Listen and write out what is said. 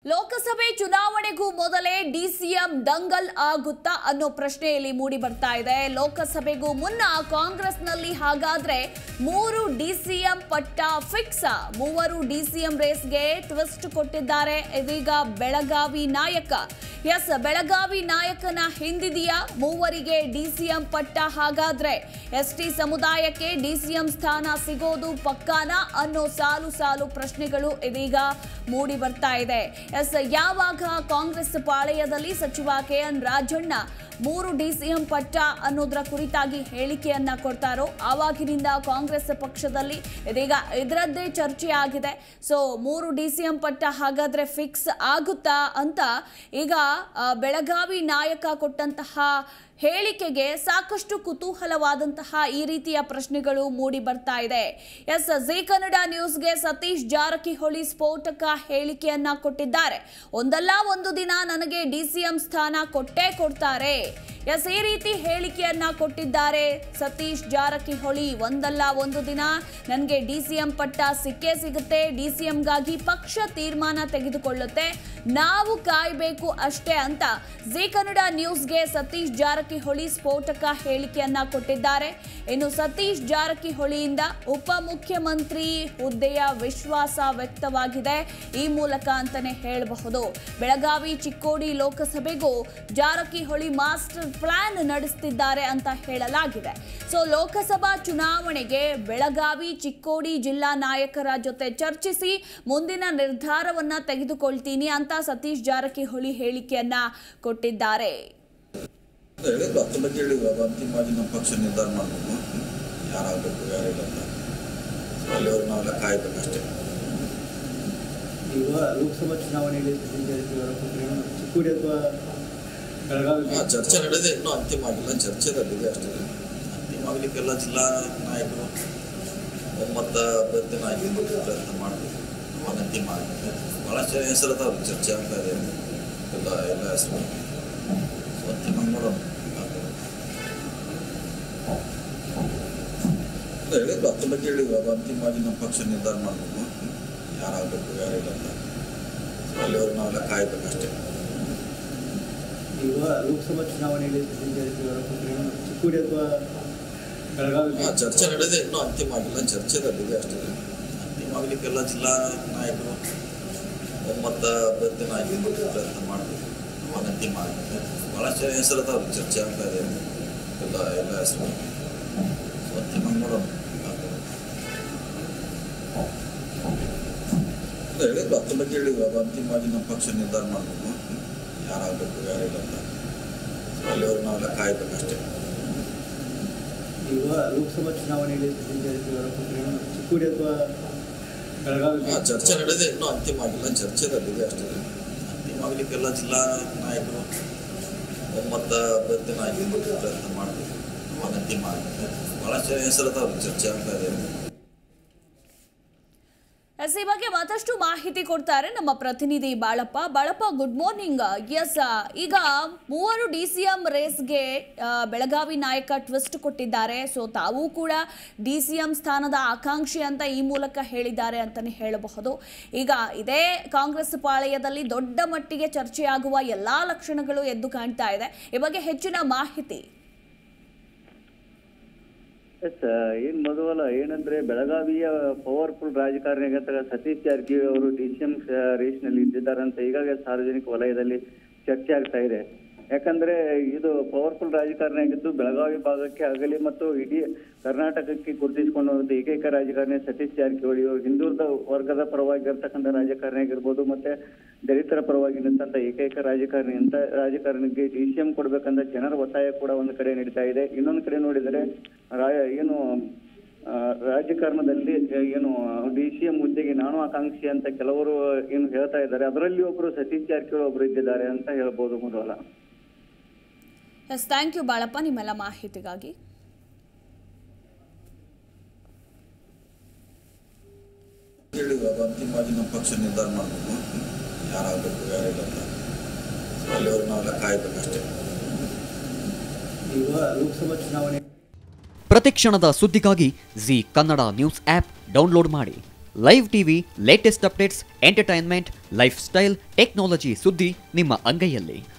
ಲೋಕಸಭೆ ಚುನಾವಣೆಗೂ ಮೊದಲೇ ಡಿಸಿಎಂ ದಂಗಲ್ ಆಗುತ್ತಾ ಅನ್ನೋ ಪ್ರಶ್ನೆಯಲ್ಲಿ ಮೂಡಿ ಬರ್ತಾ ಇದೆ ಲೋಕಸಭೆಗೂ ಮುನ್ನ ಕಾಂಗ್ರೆಸ್ನಲ್ಲಿ ಹಾಗಾದ್ರೆ ಮೂರು ಡಿಸಿಎಂ ಪಟ್ಟ ಫಿಕ್ಸ್ ಮೂವರು ಡಿಸಿಎಂ ರೇಸ್ಗೆ ಟ್ವಿಸ್ಟ್ ಕೊಟ್ಟಿದ್ದಾರೆ ಇದೀಗ ಬೆಳಗಾವಿ ನಾಯಕ ಎಸ್ ಬೆಳಗಾವಿ ನಾಯಕನ ಹಿಂದಿದೆಯಾ ಮೂವರಿಗೆ ಡಿಸಿಎಂ ಪಟ್ಟ ಹಾಗಾದ್ರೆ ಎಸ್ಟಿ ಸಮುದಾಯಕ್ಕೆ ಡಿಸಿಎಂ ಸ್ಥಾನ ಸಿಗೋದು ಪಕ್ಕಾನಾ ಅನ್ನೋ ಸಾಲು ಸಾಲು ಪ್ರಶ್ನೆಗಳು ಇದೀಗ ಮೂಡಿ ಬರ್ತಾ ಇದೆ ಎಸ್ ಯಾವಾಗ ಕಾಂಗ್ರೆಸ್ ಪಾಳೆಯದಲ್ಲಿ ಸಚಿವ ಕೆ ಎನ್ ರಾಜಣ್ಣ ಮೂರು ಡಿಸಿಎಂ ಪಟ್ಟ ಅನ್ನೋದರ ಕುರಿತಾಗಿ ಹೇಳಿಕೆಯನ್ನ ಕೊಡ್ತಾರೋ ಆವಾಗಿನಿಂದ ಕಾಂಗ್ರೆಸ್ ಪಕ್ಷದಲ್ಲಿ ಇದೀಗ ಇದರದ್ದೇ ಚರ್ಚೆ ಆಗಿದೆ ಸೊ ಮೂರು ಡಿಸಿಎಂ ಪಟ್ಟ ಹಾಗಾದ್ರೆ ಫಿಕ್ಸ್ ಆಗುತ್ತಾ ಅಂತ ಈಗ ಆ, ಬೆಳಗಾವಿ ನಾಯಕ ಕೊಟ್ಟಂತಹ ಹೇಳಿಕೆಗೆ ಸಾಕಷ್ಟು ಕುತೂಹಲವಾದಂತಹ ಈ ರೀತಿಯ ಪ್ರಶ್ನೆಗಳು ಮೂಡಿ ಬರ್ತಾ ಇದೆ ಎಸ್ ಜಿ ಕನ್ನಡ ನ್ಯೂಸ್ಗೆ ಸತೀಶ್ ಜಾರಕಿಹೊಳಿ ಸ್ಫೋಟಕ ಹೇಳಿಕೆಯನ್ನ ಕೊಟ್ಟಿದ್ದಾರೆ ಒಂದಲ್ಲ ಒಂದು ದಿನ ನನಗೆ ಡಿಸಿಎಂ ಸ್ಥಾನ ಕೊಟ್ಟೇ ಕೊಡ್ತಾರೆ ಎಸ್ ಈ ರೀತಿ ಹೇಳಿಕೆಯನ್ನ ಕೊಟ್ಟಿದ್ದಾರೆ ಸತೀಶ್ ಜಾರಕಿಹೊಳಿ ಒಂದಲ್ಲ ಒಂದು ದಿನ ನನಗೆ ಡಿಸಿಎಂ ಪಟ್ಟ ಸಿಕ್ಕೇ ಸಿಗುತ್ತೆ ಡಿಸಿಎಂಗಾಗಿ ಪಕ್ಷ ತೀರ್ಮಾನ ತೆಗೆದುಕೊಳ್ಳುತ್ತೆ ನಾವು ಕಾಯಬೇಕು ಅಷ್ಟೇ ಅಂತ ಜಿ ಕನ್ನಡ ನ್ಯೂಸ್ಗೆ ಸತೀಶ್ ಜಾರಕಿಹೊಳಿ ಸ್ಫೋಟಕ ಹೇಳಿಕೆಯನ್ನ ಕೊಟ್ಟಿದ್ದಾರೆ ಇನ್ನು ಸತೀಶ್ ಜಾರಕಿಹೊಳಿಯಿಂದ ಉಪಮುಖ್ಯಮಂತ್ರಿ ಹುದ್ದೆಯ ವಿಶ್ವಾಸ ವ್ಯಕ್ತವಾಗಿದೆ ಈ ಮೂಲಕ ಅಂತಾನೆ ಹೇಳಬಹುದು ಬೆಳಗಾವಿ ಚಿಕ್ಕೋಡಿ ಲೋಕಸಭೆಗೂ ಜಾರಕಿಹೊಳಿ ಮಾಸ್ಟರ್ ಪ್ಲಾನ್ ನಡೆಸುತ್ತಿದ್ದಾರೆ ಅಂತ ಹೇಳಲಾಗಿದೆ ಸೊ ಲೋಕಸಭಾ ಚುನಾವಣೆಗೆ ಬೆಳಗಾವಿ ಚಿಕ್ಕೋಡಿ ಜಿಲ್ಲಾ ನಾಯಕರ ಜೊತೆ ಚರ್ಚಿಸಿ ಮುಂದಿನ ನಿರ್ಧಾರವನ್ನ ತೆಗೆದುಕೊಳ್ತೀನಿ ಅಂತ ಸತೀಶ್ ಜಾರಕಿಹೊಳಿ ಹೇಳಿಕೆಯನ್ನ ಕೊಟ್ಟಿದ್ದಾರೆ ಹೇಳಿದ್ರು ಅದ್ರ ಬಗ್ಗೆ ಹೇಳಿದ್ರು ಅದು ಅಂತಿಮವಾಗಿ ನಮ್ಮ ಪಕ್ಷ ನಿರ್ಧಾರ ಮಾಡಬೇಕು ಯಾರಾಗಬೇಕು ಯಾರಿಲ್ಲ ಅಂತ ಸೊ ಅಲ್ಲಿವರೆಗೆ ನಾವೆಲ್ಲ ಕಾಯ್ಬೇಕಷ್ಟೇ ಈಗ ಲೋಕಸಭಾ ಚುನಾವಣೆಯಲ್ಲಿ ಸಚಿನ್ ಜಾರಕಿಹೊಳಿ ಅವರ ಪುತ್ರಿ ಚಿಕ್ಕೋಡಿ ಅಥವಾ ಬೆಳಗಾವಿ ಆ ಚರ್ಚೆ ನಡೆದಿದೆ ಇನ್ನೂ ಅಂತಿಮ ಆಗಿಲ್ಲ ಚರ್ಚೆದಲ್ಲಿದೆ ಅಷ್ಟೇ ಅಂತಿಮ ಆಗಲಿಕ್ಕೆಲ್ಲ ಜಿಲ್ಲಾ ನಾಯಕರು ಒಮ್ಮತ ಅಭ್ಯರ್ಥಿನ ಆಯ್ಕೆ ಮಾಡಲಿಕ್ಕೆ ಪ್ರಯತ್ನ ಮಾಡಬೇಕು ಅವಾಗ ಅಂತಿಮ ಆಗುತ್ತೆ ಭಾಳಷ್ಟು ಜನ ಹೆಸರು ಅದಾವ್ರಿ ಚರ್ಚೆ ಆಗ್ತಾ ಇದೆ ಎಲ್ಲ ಎಲ್ಲ ಹೆಸರು ಸೊ ಅಂತಿಮ ನೋಡೋಣ ಅದೇ ಹೇಳಿದ್ರು ಅದ್ರ ಬಗ್ಗೆ ಹೇಳಿದ್ರು ಅದು ಅಂತಿಮವಾಗಿ ನಮ್ಮ ಪಕ್ಷ ನಿರ್ಧಾರ ಮಾಡಬೇಕು ಯಾರಾಗಬೇಕು ಯಾರಿಲ್ಲ ಅಂತ ಸೊ ಅಲ್ಲಿವರೆಗೆ ನಾವೆಲ್ಲ ಕಾಯ್ಬೇಕಷ್ಟೇ ಈಗ ಲೋಕಸಭಾ ಚುನಾವಣೆಯಲ್ಲಿ ಸಚಿನ್ ಜಾರಕಿಹೊಳಿ ಅವರ ಪುತ್ರಿ ಚಿಕ್ಕೋಡಿ ಅಥವಾ ಬೆಳಗಾವಿ ಆ ಚರ್ಚೆ ನಡೆದಿದೆ ಇನ್ನೂ ಅಂತಿಮ ಆಗಿಲ್ಲ ಚರ್ಚೆದಲ್ಲಿದೆ ಅಷ್ಟೇ ಅಂತಿಮ ಆಗಲಿಕ್ಕೆಲ್ಲ ಜಿಲ್ಲಾ ನಾಯಕರು ಒಮ್ಮತ ಅಭ್ಯರ್ಥಿನ ಆಯ್ಕೆ ಮಾಡಲಿಕ್ಕೆ ಪ್ರಯತ್ನ ಮಾಡಬೇಕು ಅವಾಗ ಅಂತಿಮ ಆಗುತ್ತೆ ಭಾಳಷ್ಟು ಜನ ಹೆಸರು ಅದಾವ್ರಿ ಚರ್ಚೆ ಆಗ್ತಾ ಇದೆ ಎಲ್ಲ ಎಲ್ಲ ಹೆಸರು ಸೊ ಅಂತಿಮ ನೋಡೋಣ ಅದೇ ಹೇಳಿದ್ರು ಅದ್ರ ಬಗ್ಗೆ ಹೇಳಿದ್ರು ಅದು ಅಂತಿಮವಾಗಿ ನಮ್ಮ ಪಕ್ಷ ನಿರ್ಧಾರ ಮಾಡಬೇಕು ಯಾರಾಗಬೇಕು ಯಾರಿಲ್ಲ ಅಂತ ಸೊ ಅಲ್ಲಿವರೆಗೆ ನಾವೆಲ್ಲ ಕಾಯ್ಬೇಕಷ್ಟೇ ಈಗ ಲೋಕಸಭಾ ಚುನಾವಣೆಯಲ್ಲಿ ಸಚಿನ್ ಜಾರಕಿಹೊಳಿ ಅವರ ಪುತ್ರಿ ಚಿಕ್ಕೋಡಿ ಅಥವಾ ಬೆಳಗಾವಿ ಆ ಚರ್ಚೆ ನಡೆದಿದೆ ಇನ್ನೂ ಅಂತಿಮ ಆಗಿಲ್ಲ ಚರ್ಚೆದಲ್ಲಿದೆ ಅಷ್ಟೇ ಅಂತಿಮ ಆಗಲಿಕ್ಕೆಲ್ಲ ಜಿಲ್ಲಾ ನಾಯಕರು ಒಮ್ಮತ ಅಭ್ಯರ್ಥಿನ ಆಯ್ಕೆ ಮಾಡಲಿಕ್ಕೆ ಪ್ರಯತ್ನ ಮಾಡಬೇಕು ಅವಾಗ ಅಂತಿಮ ಆಗುತ್ತೆ ಭಾಳಷ್ಟು ಜನ ಹೆಸರು ಅದಾವ್ರಿ ಚರ್ಚೆ ಆಗ್ತಾ ಇದೆ ಎಸ್ ಈ ಬಗ್ಗೆ ಮತ್ತಷ್ಟು ಮಾಹಿತಿ ಕೊಡ್ತಾರೆ ನಮ್ಮ ಪ್ರತಿನಿಧಿ Balappa Balappa good morning yes ಈಗ ಮೂವರು ಡಿ ಸಿ ಎಂ ರೇಸ್ಗೆ ಆ, ಬೆಳಗಾವಿ ನಾಯಕ ಟ್ವಿಸ್ಟ್ ಕೊಟ್ಟಿದ್ದಾರೆ ಸೊ ತಾವು ಕೂಡ ಡಿ ಸಿ ಎಂ ಸ್ಥಾನದ ಆಕಾಂಕ್ಷಿ ಅಂತ ಈ ಮೂಲಕ ಹೇಳಿದ್ದಾರೆ ಅಂತಲೇ ಹೇಳಬಹುದು ಈಗ ಇದೇ ಕಾಂಗ್ರೆಸ್ ಪಾಳೆಯದಲ್ಲಿ ದೊಡ್ಡ ಮಟ್ಟಿಗೆ ಚರ್ಚೆಯಾಗುವ ಎಲ್ಲಾ ಲಕ್ಷಣಗಳು ಎದ್ದು ಕಾಣ್ತಾ ಇದೆ ಈ ಬಗ್ಗೆ ಹೆಚ್ಚಿನ ಮಾಹಿತಿ ಎಸ್ ಏನ್ ಮೊದಲ ಏನಂದ್ರೆ ಬೆಳಗಾವಿಯ ಪವರ್ಫುಲ್ ರಾಜಕಾರಣಿ ಆಗತ್ತ ಸತೀಶ್ ಜಾರಕಿಹೊಳಿ ಅವರು ಡಿ ಸಿ ಎಂ ರೇಸ್ ನಲ್ಲಿ ಇದ್ದಿದ್ದಾರೆ ಅಂತ ಈಗಾಗಲೇ ಸಾರ್ವಜನಿಕ ವಲಯದಲ್ಲಿ ಚರ್ಚೆ ಆಗ್ತಾ ಇದೆ ಯಾಕಂದ್ರೆ ಇದು ಪವರ್ಫುಲ್ ರಾಜಕಾರಣಿ ಆಗಿದ್ದು ಬೆಳಗಾವಿ ಭಾಗಕ್ಕೆ ಆಗಲಿ ಮತ್ತು ಇಡೀ ಕರ್ನಾಟಕಕ್ಕೆ ಗುರುತಿಸಿಕೊಂಡು ಏಕೈಕ ರಾಜಕಾರಣಿ ಸತೀಶ್ ಜಾರಕಿಹೊಳಿ ಅವರು ಹಿಂದುಳಿದ ವರ್ಗದ ಪರವಾಗಿ ಇರ್ತಕ್ಕಂಥ ರಾಜಕಾರಣಿ ಆಗಿರ್ಬೋದು ಮತ್ತೆ ದಲಿತರ ಪರವಾಗಿ ನಿಂತಂತ ಏಕೈಕ ರಾಜಕಾರಣಿ ಅಂತ ರಾಜಕಾರಣಿಗೆ ಡಿ ಸಿ ಎಂ ಕೊಡ್ಬೇಕಂತ ಜನರ ಒತ್ತಾಯ ಕೂಡ ಒಂದು ಕಡೆ ನಡೀತಾ ಇದೆ ಇನ್ನೊಂದು ಕಡೆ ನೋಡಿದರೆ ರಾ- ಏನು ಆ, ರಾಜಕಾರಣದಲ್ಲಿ ಏನು ಡಿ ಸಿ ಎಂ ಹುದ್ದೆಗೆ ನಾನು ಆಕಾಂಕ್ಷಿ ಅಂತ ಕೆಲವರು ಏನು ಹೇಳ್ತಾ ಇದ್ದಾರೆ ಅದರಲ್ಲಿ ಒಬ್ರು ಸತೀಶ್ ಜಾರಕಿಹೊಳಿ ಒಬ್ರು ಇದ್ದಿದ್ದಾರೆ ಅಂತ ಹೇಳ್ಬೋದು ಮೊದಲ ಎಸ್ ಥ್ಯಾಂಕ್ ಯು ಬಾಳಪ್ಪ ನಿಮ್ಮೆಲ್ಲ ಮಾಹಿತಿಗಾಗಿ ಹೇಳಿದ್ರು ಅದು ಅಂತಿಮವಾಗಿ ನಮ್ಮ ಪಕ್ಷ ನಿರ್ಧಾರ ಮಾಡಬೇಕು ಯಾರಾಗಬೇಕು ಯಾರಿಲ್ಲ ಅಂತ ಸೊ ಅಲ್ಲಿವರೆಗೆ ನಾವೆಲ್ಲ ಕಾಯ್ಬೇಕಷ್ಟೇ ಈಗ ಲೋಕಸಭಾ ಚುನಾವಣೆ ಪ್ರತಿಕ್ಷಣದ ಸುದ್ದಿಗಾಗಿ Zee Kannada news app download ಮಾಡಿ live TV latest updates entertainment lifestyle technology ಸುದ್ದಿ ನಿಮ್ಮ ಅಂಗೈಯಲ್ಲಿ